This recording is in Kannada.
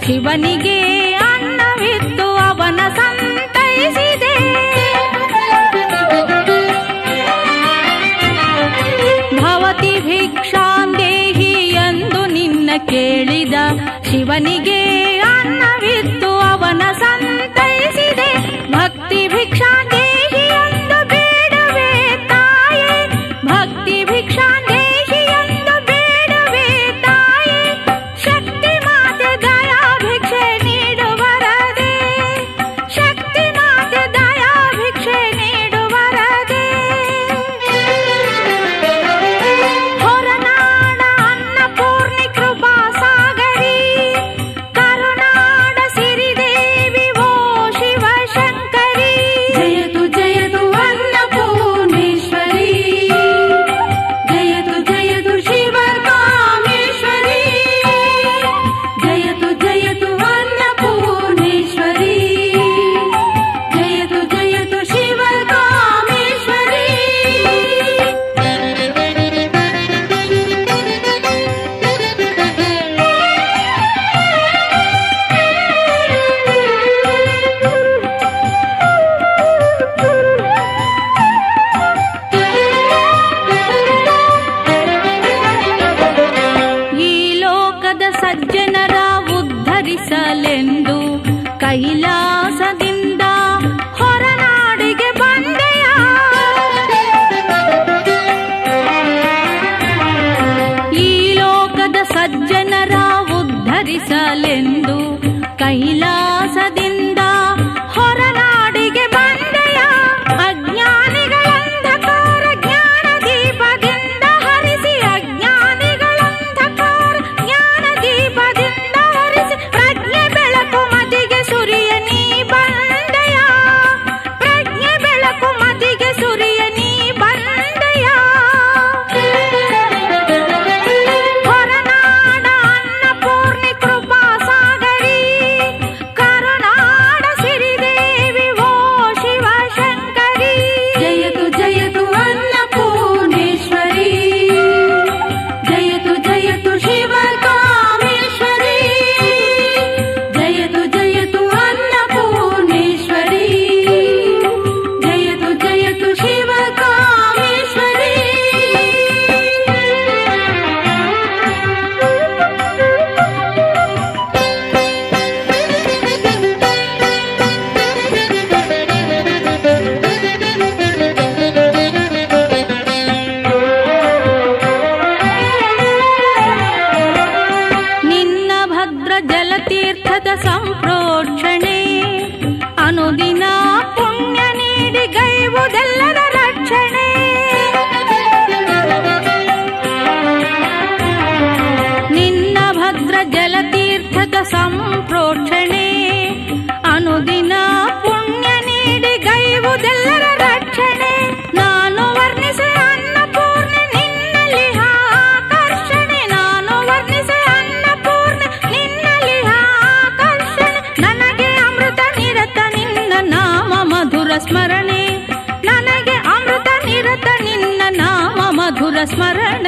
ಶಿವನಿಗೆ ಅನ್ನವಿತ್ತು ಅವನ ಸಂತೈಸಿದೆ ಭವತಿ ಭಿಕ್ಷಾಂದೇಹಿ ಎಂದು ನಿನ್ನ ಕೇಳಿದ ಶಿವನಿಗೆ ಅನ್ನವಿತ್ತು ಅವನ ಸಂತೈಸಿದೆ ಭಕ್ತಿ ಭಿಕ್ಷಾಂದೇಹಿ ಎಂದು ಬೇಡವೇ ತಾಯೇ ಭಕ್ತಿ ಭಿಕ್ಷಾಂದೇಹಿ ಎಂದು ಬೇಡವೇ ತಾಯೇ ಶಕ್ತಿ ಮಾತೆ ದಯಾ ಭಿಕ್ಷೆ ನೀಡುವರದೆ ಶಕ್ತಿ ಮಾತೆ ದಯಾ ಭಿಕ್ಷೆ ನೀಡುವರದೆ ಹೊರನಾಡ ಅನ್ನಪೂರ್ಣಿ ಕೃಪಾ ಸಾಗರಿ ಕರುನಾಡ ಸಿರಿದೇವಿ ಓ ಶಿವಶಂಕರಿ ಜಯತು ಜಯತು ಅನ್ನಪೂರ್ಣೇಶ್ವರಿ ಜಯತು ಜಯತು ಶಿವ ಕಾಮೇಶ್ವರಿ ಜಯತು ಜಯತು ಅನ್ನಪೂರ್ಣೇಶ್ವರಿ ಜಯತು ಜಯತು ಶಿವ ಕಾಮೇಶ್ವರಿ ಈ ಲೋಕದ ಸಜ್ಜನರ ಉದ್ಧರಿಸಲೆಂದು ಕೈಲಾಸದಿಂದ ಹೊರನಾಡಿಗೆ ಬಂದೆಯ ಈ ಲೋಕದ ಸಜ್ಜನರ ಉದ್ಧರಿಸಲೆಂದು ಕೈಲಾಸದಿಂದ ಹೊರನಾಡಿಗೆ ಬಂದೆಯ ಅಜ್ಞಾನಿಗಳ ಅಂಧಕಾರ ಜ್ಞಾನ ದೀಪದಿಂದ ಹರಿಸಿ ಅಜ್ಞಾನಿಗಳ ಅಂಧಕಾರ ಜ್ಞಾನ ದೀಪದಿಂದ ಹರಿಸಿ ಪ್ರಜ್ಞೆ ಬೆಳಕು ಮತಿಗೆ ಸುರಿಯ ನೀ ಬಂದೆಯ ಪ್ರಜ್ಞೆ ಬೆಳಕು ಮತಿಗೆ ಸುರಿಯ ನೀ ಬಂದೆಯ ಹೊರನಾಡ ಅನ್ನಪೂರ್ಣಿ ಕೃಪಾ ಸಾಗರಿ ಕರುನಾಡ ಸಿರಿದೇವಿ ಓ ಶಿವಶಂಕರಿ ಜಯತು ಜಯತು ಅನ್ನಪೂರ್ಣೇಶ್ವರಿ ಜಯತು ಜಯತು ಶಿವ ಕಾಮೇಶ್ವರಿ ಜಯತು ಜಯತು ಅನ್ನಪೂರ್ಣೇಶ್ವರಿ ಜಯತು ಜಯತು ಶಿವ ಕಾಮೇಶ್ವರಿ ನಿನ್ನ ಭದ್ರ ಜಲತೀರ್ಥದ ಸಂಪ್ರೋಕ್ಷಣೆ ಅನುದಿನ ಪುಣ್ಯ ನೀಡಿ ಗೈವುದೆಲ್ಲರ ರಕ್ಷಣೆ ನಿನ್ನ ಭದ್ರ ಜಲತೀರ್ಥದ ಸಂಪ್ರೋಕ್ಷಣೆ ಅನುದಿನ ಪುಣ್ಯ ನೀಡಿ ಗೈವುದೆಲ್ಲರ ರಕ್ಷಣೆ ನಾನು ವರ್ಣಿಸೆ ಅನ್ನಪೂರ್ಣೆ ನಿನ್ನಲ್ಲಿ ಆಕರ್ಷಣೆ ನಾನು ವರ್ಣಿಸೆ ಅನ್ನಪೂರ್ಣೆ ನಿನ್ನಲ್ಲಿ ಆಕರ್ಷಣೆ ನನಗೆ ಅಮೃತ ನಿರತ ನಿನ್ನ ನಾಮ ಮಧುರ ಸ್ಮರಣೆ ನನಗೆ ಅಮೃತ ನಿರತ ನಿನ್ನ ನಾಮ ಮಧುರ ಸ್ಮರಣೆ